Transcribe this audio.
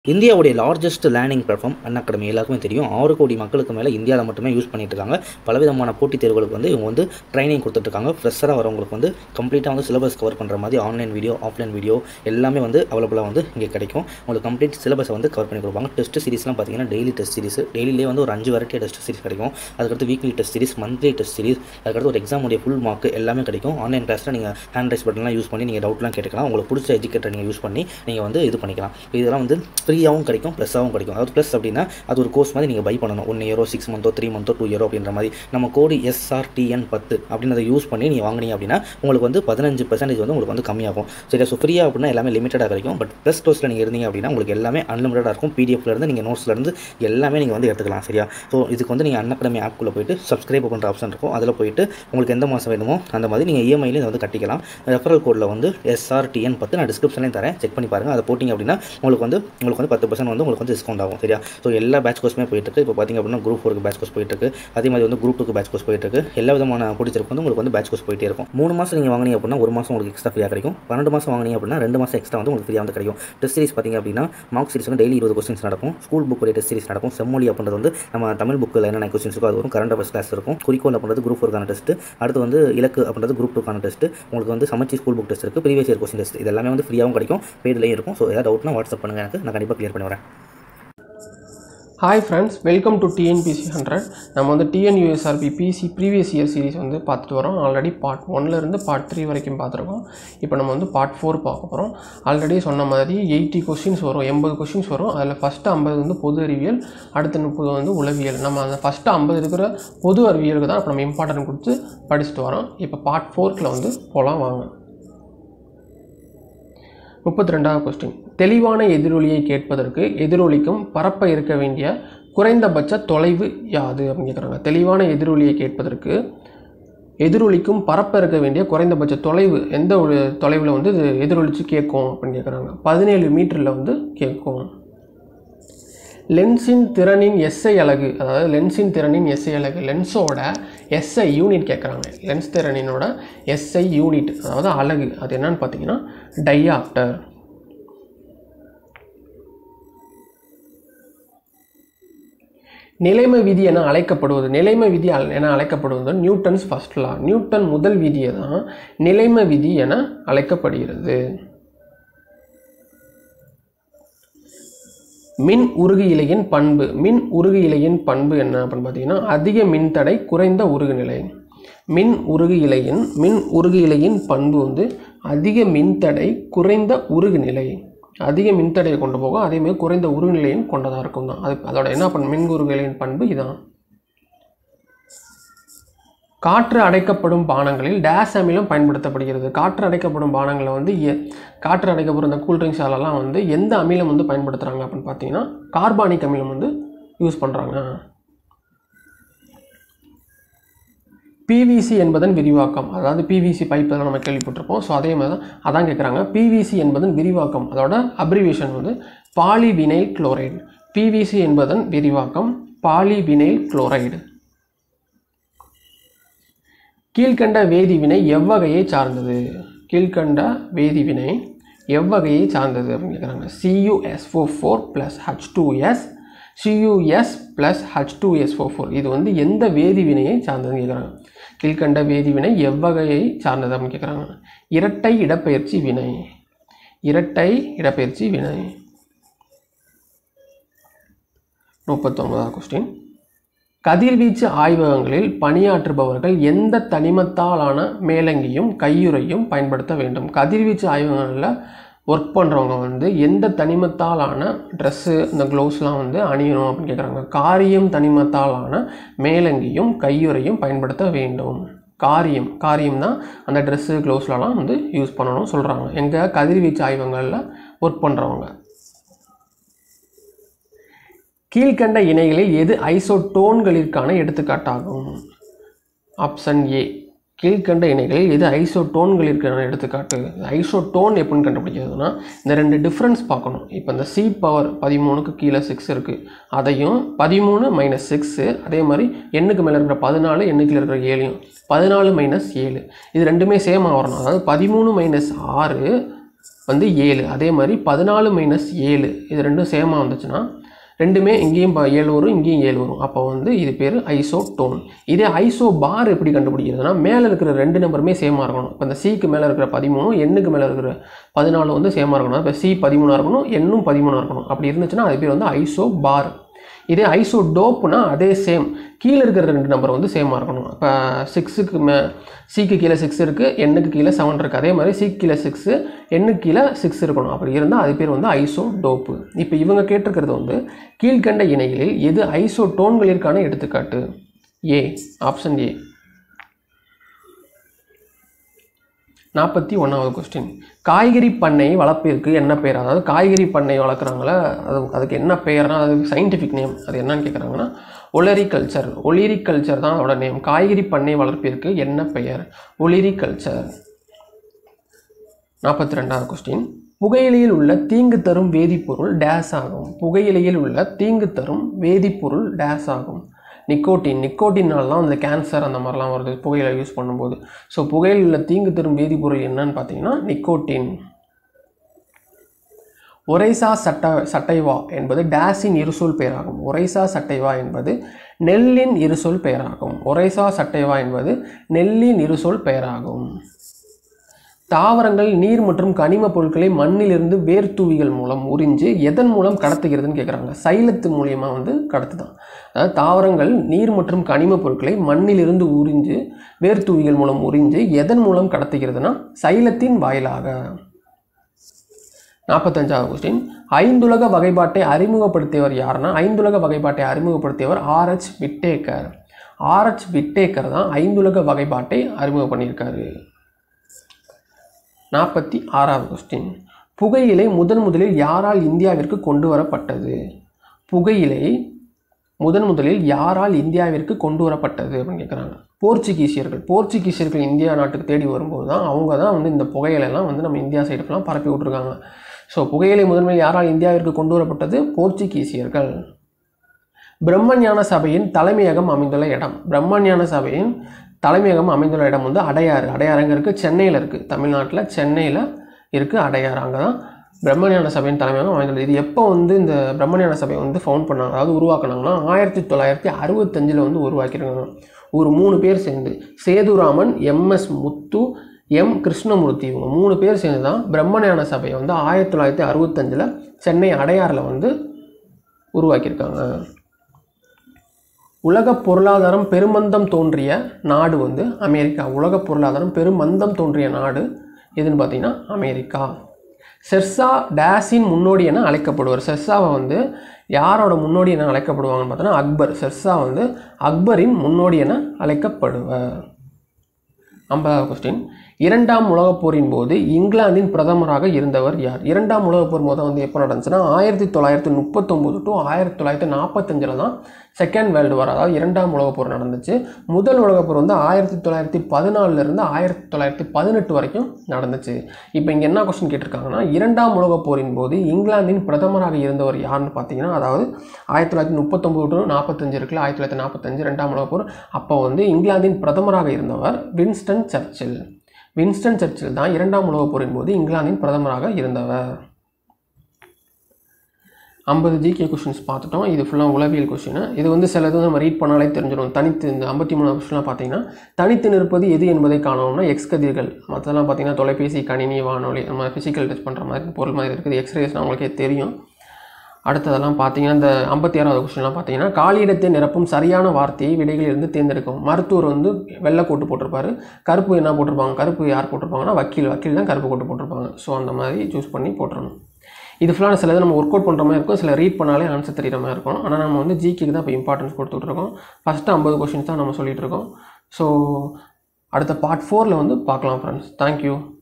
இந்தியாவுடைய largest learning platform Unacademy எல்லாருக்குமே தெரியும் ஆறு கோடி மக்களுக்கு மேலே இந்தியாவில் மட்டுமே யூஸ் பண்ணிட்டு இருக்காங்க பலவிதமான போட்டித் தேர்வுகளுக்கு வந்து இவங்க வந்து ட்ரைனிங் கொடுத்துட்ருக்காங்க ஃப்ரெஷராக வரவங்களுக்கு வந்து கம்ப்ளீட்டாக வந்து சிலபஸ் கவர் பண்ணுற மாதிரி ஆன்லைன் வீடியோ ஆஃப்லைன் வீடியோ எல்லாமே வந்து அவைலபிளாக வந்து இங்கே கிடைக்கும் உங்களுக்கு கம்ப்ளீட் சிலபஸை வந்து கவர் பண்ணி கொடுப்பாங்க டெஸ்ட் சீரிஸ்லாம் பார்த்தீங்கன்னா டெய்லி டெஸ்ட் சீரிஸ் டெய்லியே வந்து ஒரு அஞ்சு வெரைட்டி டெஸ்ட் சீரிஸ் கிடைக்கும் அதுக்கடுத்து weekly test series monthly test series அதுக்கடுத்து ஒரு எக்ஸாமுடைய ஃபுல் மார்க் எல்லாமே கிடைக்கும் ஆன்லைன் கிளாஸில் நீங்கள் ஹேண்ட் ரைஸ் பட்டன்லாம் யூஸ் பண்ணி நீங்கள் டவுட்லாம் கேட்டுக்கலாம் உங்களுக்கு பிடிச்ச எஜுகேட்டர் நீங்கள் யூஸ் பண்ணி நீங்கள் வந்து இது பண்ணிக்கலாம் இதெல்லாம் வந்து ஃப்ரீயாகவும் கிடைக்கும் ப்ளஸ்ஸாகவும் கிடைக்கும் அதாவது ப்ளஸ் அப்படின்னா அது ஒரு கோர்ஸ் மாதிரி நீங்கள் பை பண்ணணும் ஒன் இயரோ சிக்ஸ் மந்த்தோ த்ரீ மந்த்தோ டூ இயரோ அப்படின்ற மாதிரி நம்ம கோடி எஸ்ஆர்டிஎன் பத்து அப்படின்றத யூஸ் பண்ணி நீங்கள் வாங்கினீங்க அப்படின்னா உங்களுக்கு வந்து பதினஞ்சு பர்சன்டேஜ் வந்து உங்களுக்கு வந்து கம்மியாகும் சரியா ஸோ ஃப்ரீயாக அப்படின்னா எல்லாமே லிமிட்டடாக கிடைக்கும் பட் ப்ளஸ் கோர்ஸில் நீங்கள் இருந்தீங்க அப்படின்னா உங்களுக்கு எல்லாமே அன்லிமிட்டடாக இருக்கும் பிடிஎஃப்ல இருந்து நீங்கள் நோட்ஸ்ல இருந்து எல்லாமே நீங்கள் வந்து எடுத்துக்கலாம் சரியா ஸோ இதுக்கு வந்து நீங்கள் அன்அகாடமி ஆப்குள்ளே போயிட்டு சப்ஸ்கிரைப் பண்ணுற ஆப்ஷன் இருக்கும் அதில் போயிட்டு உங்களுக்கு எந்த மாதம் வேணுமோ அந்த மாதிரி நீங்கள் இஎம்ஐலையும் வந்து கட்டிக்கலாம் ரெஃபரல் கோடில் வந்து எஸ்ஆர்டிஎன் பத்து நான் டிஸ்கிரிப்ஷன்லையும் தரேன் செக் பண்ணி பாருங்கள் அதை போட்டிங்க அப்படின்னா உங்களுக்கு வந்து உங்களுக்கு வந்து பத்து பர்சன்ட் வந்து உங்களுக்கு வந்து டிஸ்கவுண்ட் ஆகும் சரியா ஸோ எல்லா பேட்ச் கோர்ஸுமே போயிட்டு இருக்கு இப்போ பார்த்தீங்க அப்படின்னா குரூப் ஃபோருக்கு பேட்ச் கோர்ஸ் போயிட்டு இருக்கு அதே மாதிரி வந்து குரூப் டூக்கு பேட்ச் கோர்ஸ் போயிட்டு இருக்கு எல்லா விதமான பிடிச்சிருக்கு வந்து உங்களுக்கு வந்து பேட்ச் கோர்ஸ் போயிட்டே இருக்கும் மூணு மாதம் நீங்கள் வாங்கினீங்க அப்படின்னா ஒரு மாதம் உங்களுக்கு எக்ஸ்ட்ரா ஃப்ரீயாக கிடைக்கும் பன்னெண்டு மாதம் வாங்கினீங்க அப்படின்னா ரெண்டு மாதம் எக்ஸ்ட்ரா வந்து உங்களுக்கு ஃப்ரீயாக வந்து கிடைக்கும் டெஸ்ட் சீரிஸ் பார்த்தீங்க அப்படின்னா மார்க் சீரிஸ் வந்து டெய்லி இருபது கொஸ்டின்ஸ் நடக்கும் ஸ்கூல் புக் டெஸ்ட் சீரிஸ் நடக்கும் செம்மொழி அப்படின்றது வந்து நம்ம தமிழ் புக்கில் என்னென்ன கொஸ்டின்ஸ் இருக்கோ அது வரும் கரண்ட் அஃபேர்ஸ் கிளாஸ் இருக்கும் குறிக்கோள் அப்படின்றது குரூப் ஃபோருக்கான டெஸ்ட் அடுத்து வந்து இலக்கு அப்படின்றது குரூப் டூக்கான டெஸ்ட் உங்களுக்கு வந்து சமச்சி ஸ்கூல் புக் டெஸ்ட் இருக்குது ப்ரீவியஸ் இயர் கொஸ்டின் டெஸ்ட் இது எல்லாமே வந்து ஃப்ரீயாகவும் கிடைக்கும் பெய்ட்லேயும் இருக்கும் ஸோ ஏதாவது டவுட்னா வாட்ஸ்அப் பண்ணுங்கள் எனக்கு நான் கண்டிப்பாக கிளியர் பண்ணி வரேன் hi friends welcome to TNPSC hundred நம்ம வந்து TNUSRB PC previous year series வந்து பார்த்துட்டு வரோம் ஆல்ரெடி பார்ட் ஒன்லேருந்து பார்ட் த்ரீ வரைக்கும் பார்த்துருக்கோம் இப்போ நம்ம வந்து பார்ட் ஃபோர் பார்க்க போகிறோம் ஆல்ரெடி சொன்ன மாதிரி எயிட்டி கொஸ்டின்ஸ் வரும் எண்பது கொஸ்டின்ஸ் வரும் அதில் ஃபஸ்ட்டு ஐம்பது வந்து பொது அறிவியல் அடுத்த முப்பது வந்து உளவியல் நம்ம அந்த ஃபஸ்ட்டு ஐம்பது இருக்கிற பொது அறிவியலுக்கு தான் இப்போ நம்ம இம்பார்ட்டன்ட் கொடுத்து படிச்சுட்டு வரோம் இப்போ பார்ட் ஃபோர்க்கில் வந்து போகலாம் வாங்க முப்பத்தி ரெண்டாவது கொஸ்டின் தெளிவான எதிரொலியை கேட்பதற்கு எதிரொலிக்கும் பரப்ப இருக்க வேண்டிய குறைந்தபட்ச தொலைவு யாது அப்படின்னு கேட்குறாங்க தெளிவான எதிரொலியை கேட்பதற்கு எதிரொலிக்கும் பரப்ப இருக்க வேண்டிய குறைந்தபட்ச தொலைவு எந்த ஒரு தொலைவில் வந்து இது எதிரொலிச்சு கேட்கும் அப்படின்னு கேட்குறாங்க பதினேழு மீட்டரில் வந்து கேட்கும் லென்ஸின் திறனின் எஸ்ஐ அலகு அதாவது லென்ஸின் திறனின் எஸ்ஐ அலகு லென்ஸோட எஸ்ஐ யூனிட் கேட்குறாங்க லென்ஸ் திறனினோட எஸ்ஐ யூனிட் அதாவது அலகு அது என்னன்னு பார்த்தீங்கன்னா டையாப்டர் நிலைமை விதி என அழைக்கப்படுவது நிலைமை விதி அல்- என அழைக்கப்படுவது நியூட்டன்ஸ் ஃபர்ஸ்ட் லா நியூட்டன் முதல் விதியை தான் நிலைமை விதி என அழைக்கப்படுகிறது மின் உருகு இலையின் பண்பு மின் உருகு இலையின் பண்பு என்ன அப்படின்னு பார்த்தீங்கன்னா அதிக மின்தடை குறைந்த உருகு நிலை மின் உருகு இலையின் மின் உருகு இலையின் பண்பு வந்து அதிக மின்தடை குறைந்த உருகு நிலை அதிக மின்தடையை கொண்டு போகும் அதே மாதிரி குறைந்த உருகு நிலையும் கொண்டதாக இருக்கும் தான் அது அதோட என்ன பண்ண மின் உருகு இலையின் பண்பு இதான் காற்று அடைக்கப்படும் பானங்களில் டேஸ் அமிலம் பயன்படுத்தப்படுகிறது காற்று அடைக்கப்படும் பானங்களில் வந்து எ- காற்று அடைக்கப்படும் இந்த கூல்ட்ரிங்க்ஸ் அதெல்லாம் வந்து எந்த அமிலம் வந்து பயன்படுத்துகிறாங்க அப்படின்னு பார்த்தீங்கன்னா கார்பானிக் அமிலம் வந்து யூஸ் பண்ணுறாங்க பிவிசி என்பதன் விரிவாக்கம் அதாவது பிவிசி பைப் நம்ம கேள்விப்பட்டிருப்போம் ஸோ அதே மாதிரி தான் அதான் கேட்குறாங்க பிவிசி என்பதன் விரிவாக்கம் அதோட அப்ரிவேஷன் வந்து பாலிவினைல் குளோரைடு பிவிசி என்பதன் விரிவாக்கம் பாலிவினைல் குளோரைடு கீழ்கண்ட வேதிவினை எவ்வகையை சார்ந்தது கீழ்கண்ட வேதிவினை எவ்வகையை சார்ந்தது அப்படின்னு கேட்குறாங்க CUSO four plus H two S CUS plus H two S four four இது வந்து எந்த வேதிவினையை சார்ந்ததுன்னு கேட்குறாங்க கீழ்கண்ட வேதிவினை எவ்வகையை சார்ந்தது அப்படின்னு கேட்குறாங்க இரட்டை இடப்பெயர்ச்சி வினை இரட்டை இடப்பெயர்ச்சி வினை முப்பத்தொன்பதாவது கொஸ்டின் கதிர்வீச்சு ஆய்வகங்களில் பணியாற்றுபவர்கள் எந்த தனிமத்தாலான மேலங்கியும் கையுறையும் பயன்படுத்த வேண்டும் கதிர்வீச்சு ஆய்வகங்களில் ஒர்க் பண்ணுறவங்க வந்து எந்த தனிமத்தாலான ட்ரெஸ்ஸு இந்த க்ளவுஸ்லாம் வந்து அணியணும் அப்படின்னு கேட்குறாங்க காரியம் தனிமத்தாலான மேலங்கியும் கையுறையும் பயன்படுத்த வேண்டும் காரியம் காரியம் தான் அந்த ட்ரெஸ்ஸு க்ளவுஸ்லலாம் வந்து யூஸ் பண்ணணும் சொல்கிறாங்க எங்கள் கதிர்வீச்சு ஆய்வகங்களில் ஒர்க் பண்ணுறவங்க கீழ்கண்ட இணைகளில் எது ஐசோடோன்களிற்கான எடுத்துக்காட்டாகும் ஆப்ஷன் ஏ கீழ்கண்ட இணைகளில் எது ஐசோடோன்களிற்கான எடுத்துக்காட்டு ஐசோடோன் எப்படின்னு கண்டுபிடிக்கிறதுனா இந்த ரெண்டு டிஃப்ரென்ஸ் பார்க்கணும் இப்போ இந்த சி பவர் பதிமூணுக்கு கீழே சிக்ஸ் இருக்குது அதையும் பதிமூணு மைனஸ் சிக்ஸு அதே மாதிரி எண்ணுக்கு மேலே இருக்கிற பதினாலு எண்ணுக்கு இருக்கிற ஏழையும் பதினாலு மைனஸ் ஏழு இது ரெண்டுமே சேமாக வரணும் அதாவது பதிமூணு மைனஸ் ஆறு வந்து ஏழு அதே மாதிரி பதினாலு மைனஸ் ஏழு இது ரெண்டும் சேமாக வந்துச்சுன்னா ரெண்டுமே இங்கேயும் ப- ஏழு வரும் இங்கேயும் ஏழு வரும் அப்போ வந்து இது பேர் ஐசோ டோன் இதே ஐசோ பார் எப்படி கண்டுபிடிக்கிறதுனா மேலே இருக்கிற ரெண்டு நம்பருமே சேமாக இருக்கணும் இப்போ இந்த சிக்கு மேலே இருக்கிற பதிமூணும் எண்ணுக்கு மேலே இருக்கிற பதினாலு வந்து சேமாக இருக்கணும் இப்போ சி பதிமூணாக இருக்கணும் எண்ணும் பதிமூணாக இருக்கணும் அப்படி இருந்துச்சுன்னா அது பேர் வந்து ஐசோ பார் இதே ஐசோ டோப்னா அதே சேம் கீழே இருக்கிற ரெண்டு நம்பர் வந்து சேமாக இருக்கணும் இப்போ சிக்ஸுக்கு மே சிக்கு கீழே சிக்ஸ் இருக்குது எண்ணுக்கு கீழே செவன் இருக்குது அதே மாதிரி சிக்கு கீழே சிக்ஸு எண்ணுக்கு கீழே சிக்ஸ் இருக்கணும் அப்படி இருந்தால் அது பேர் வந்து ஐசோ டோப்பு இப்போ இவங்க கேட்டிருக்கிறது வந்து கீழ்கண்ட இணைகளில் எது ஐசோ டோன்களிற்கான எடுத்துக்காட்டு ஏ ஆப்ஷன் ஏ நாற்பத்தி ஒன்றாவது கொஸ்டின் காய்கறி பண்ணை வளர்ப்பிற்கு என்ன பெயர் அதாவது காய்கறி பண்ணை வளர்க்குறாங்களே அது அதுக்கு என்ன பெயர்னா அது சயின்டிஃபிக் நேம் அது என்னன்னு கேட்குறாங்கன்னா ஒலரிகல்ச்சர் ஒலிரிகல்ச்சர் தான் அதோட நேம் காய்கறி பண்ணை வளர்ப்பிற்கு என்ன பெயர் ஒலிரிகல்ச்சர் நாற்பத்தி ரெண்டாவது கொஸ்டின் புகையிலையில் உள்ள தீங்கு தரும் வேதிப்பொருள் டேஸ் ஆகும் புகையிலையில் உள்ள தீங்கு தரும் வேதிப்பொருள் டேஸ் ஆகும் நிக்கோட்டின் நிக்கோட்டினால் தான் அந்த கேன்சர் அந்த மாதிரிலாம் வருது புகையிலை யூஸ் பண்ணும்போது ஸோ புகையில் உள்ள தீங்கு தரும் வேதிப்பொருள் என்னன்னு பார்த்தீங்கன்னா நிக்கோட்டின் ஒரைசா சட்ட சட்டைவா என்பது டேஸின் இருசொல் பெயராகும் ஒரைசா சட்டைவா என்பது நெல்லின் இருசொல் பெயராகும் ஒரைசா சட்டைவா என்பது நெல்லின் இருசொல் பெயராகும் தாவரங்கள் நீர் மற்றும் கனிம பொருட்களை மண்ணிலிருந்து வேர்த்தூவிகள் மூலம் உறிஞ்சு எதன் மூலம் கடத்துகிறதுன்னு கேட்குறாங்க சைலத்து மூலியமா வந்து கடத்துதான் அதாவது தாவரங்கள் நீர் மற்றும் கனிம பொருட்களை மண்ணிலிருந்து உறிஞ்சு வேர்த்தூவிகள் மூலம் உறிஞ்சு எதன் மூலம் கடத்துகிறதுனா சைலத்தின் வாயிலாக நாற்பத்தஞ்சாவது கொஸ்டின் ஐந்துலக வகைப்பாட்டை அறிமுகப்படுத்தியவர் யாருன்னா ஐந்துலக வகைப்பாட்டை அறிமுகப்படுத்தியவர் ஆர்எச் விட்டேக்கர் ஆர்எச் விட்டேக்கர் தான் ஐந்துலக வகைப்பாட்டை அறிமுகம் பண்ணியிருக்காரு நாற்பத்தி ஆறாவது கொஸ்டின் புகையிலை முதன் முதலில் யாரால் இந்தியாவிற்கு கொண்டு வரப்பட்டது புகையிலை முதன் முதலில் யாரால் இந்தியாவிற்கு கொண்டு வரப்பட்டது அப்படின்னு கேட்குறாங்க போர்ச்சுகீசியர்கள் போர்ச்சுகீசியர்கள் இந்தியா நாட்டுக்கு தேடி வரும்போது தான் அவங்க தான் வந்து இந்த புகையிலெல்லாம் வந்து நம்ம இந்தியா சைடு ஃபுல்லாக பரப்பி விட்ருக்காங்க ஸோ புகையிலை முதன்மையில் யாரால் இந்தியாவிற்கு கொண்டு வரப்பட்டது போர்ச்சுகீசியர்கள் பிரம்மஞான சபையின் தலைமையகம் அமைந்துள்ள இடம் பிரம்மஞான சபையின் தலைமையகம் அமைந்துள்ள இடம் வந்து அடையாறு அடையாறு எங்கே இருக்குது சென்னையில் இருக்குது தமிழ்நாட்டில் சென்னையில் இருக்குது அடையாறு அங்கே தான் பிரம்மஞான சபையின் தலைமையகம் அமைந்துள்ளது இது எப்போ வந்து இந்த பிரம்மஞான சபையை வந்து ஃபவுண்ட் பண்ணாங்க அதாவது உருவாக்குனாங்கன்னா ஆயிரத்தி தொள்ளாயிரத்தி அறுபத்தஞ்சில் வந்து உருவாக்கியிருக்காங்க ஒரு மூணு பேர் சேர்ந்து சேதுராமன் எம்எஸ் முத்து எம் கிருஷ்ணமூர்த்தி இவங்க மூணு பேர் சேர்ந்து தான் பிரம்மஞான சபையை வந்து ஆயிரத்தி தொள்ளாயிரத்தி அறுபத்தஞ்சில் சென்னை அடையாறில் வந்து உருவாக்கியிருக்காங்க உலக பொருளாதாரம் பெருமந்தம் தோன்றிய நாடு வந்து அமெரிக்கா உலக பொருளாதாரம் பெருமந்தம் தோன்றிய நாடு எதுன்னு பார்த்தீங்கன்னா அமெரிக்கா செர்சா டேஸின் முன்னோடி என அழைக்கப்படுவார் செர்சாவை வந்து யாரோட முன்னோடி என அழைக்கப்படுவாங்கன்னு பார்த்தோன்னா அக்பர் செர்சா வந்து அக்பரின் முன்னோடி என அழைக்கப்படுவர் ஐம்பதாவது கொஸ்டின் இரண்டாம் உலகப் போரின் போது இங்கிலாந்தின் பிரதமராக இருந்தவர் யார் இரண்டாம் உலகப் போர் மொதல் வந்து எப்போ நடந்துச்சுன்னா ஆயிரத்தி தொள்ளாயிரத்தி முப்பத்தொம்போது டு ஆயிரத்தி தொள்ளாயிரத்தி நாற்பத்தஞ்சில் தான் செகண்ட் வேர்ல்டு வார் அதாவது இரண்டாம் உலகப் போர் நடந்துச்சு முதல் உலகப் போர் வந்து ஆயிரத்தி தொள்ளாயிரத்தி பதினாலிருந்து ஆயிரத்தி தொள்ளாயிரத்தி பதினெட்டு வரைக்கும் நடந்துச்சு இப்போ இங்கே என்ன கொஸ்டின் கேட்டிருக்காங்கன்னா இரண்டாம் உலகப் போரின் போது இங்கிலாந்தின் பிரதமராக இருந்தவர் யாருன்னு பார்த்தீங்கன்னா அதாவது ஆயிரத்தி தொள்ளாயிரத்தி முப்பத்தொம்போது டு நாற்பத்தஞ்சு இருக்குல்ல ஆயிரத்தி தொள்ளாயிரத்தி நாற்பத்தஞ்சு ரெண்டாம் உலகப் போர் அப்போ வந்து இங்கிலாந்தின் பிரதமராக இருந்தவர் வின்ஸ்டன் சர்ச்சில் வின்ஸ்டன் சர்ச்சில் தான் இரண்டாம் உலகப் போரின் போது இங்கிலாந்தின் பிரதமராக இருந்தவர் ஐம்பது ஜிகே கொஷின்ஸ் பார்த்துட்டோம் இது ஃபுல்லாக உளவியல் கொஷின் இது வந்து சிலது நம்ம ரீட் பண்ணாலே தெரிஞ்சிடும் தனித்து இந்த ஐம்பத்தி மூணு கொஷின்லாம் பார்த்தீங்கன்னா தனித்து நிற்பது எது என்பதை காணணும்னா எக்ஸ் கதிர்கள் மற்றதெல்லாம் பார்த்தீங்கன்னா தொலைபேசி கணினி வானொலி நம்ம ஃபிசிக்கல் டச் பண்ணுற மாதிரி பொருள் மாதிரி இருக்குது எக்ஸ்ரேஸ்னால் உங்களுக்கே தெரியும் அடுத்ததெல்லாம் பார்த்தீங்கன்னா இந்த ஐம்பத்தி ஆறாவது கொஸ்டின்லாம் பார்த்தீங்கன்னா காலியிடத்தை நிரப்பும் சரியான வார்த்தையை விடைகளிலிருந்து தேர்ந்தெடுக்கும் மருத்துவர் வந்து வெள்ளை கோட்டு போட்டிருப்பாரு கருப்பு என்ன போட்டிருப்பாங்க கருப்பு யார் போட்டிருப்பாங்கன்னா வக்கீல் வக்கீல் தான் கருப்பு கோட்டு போட்டிருப்பாங்க ஸோ அந்த மாதிரி சூஸ் பண்ணி போட்டுறணும் இது ஃபுல்லாக சில இது நம்ம ஒர்க் அவுட் பண்ணுற மாதிரி இருக்கும் சில ரீட் பண்ணாலே ஆன்சர் தெரியுற மாதிரி இருக்கும் ஆனால் நம்ம வந்து ஜிக்கு தான் இப்போ இம்பார்ட்டன்ஸ் கொடுத்துட்ருக்கோம் ஃபஸ்ட்டு ஐம்பது கொஷின்ஸ் தான் நம்ம சொல்லிகிட்டு இருக்கோம் ஸோ அடுத்த பார்ட் ஃபோரில் வந்து பார்க்கலாம் ஃப்ரெண்ட்ஸ் தேங்க்யூ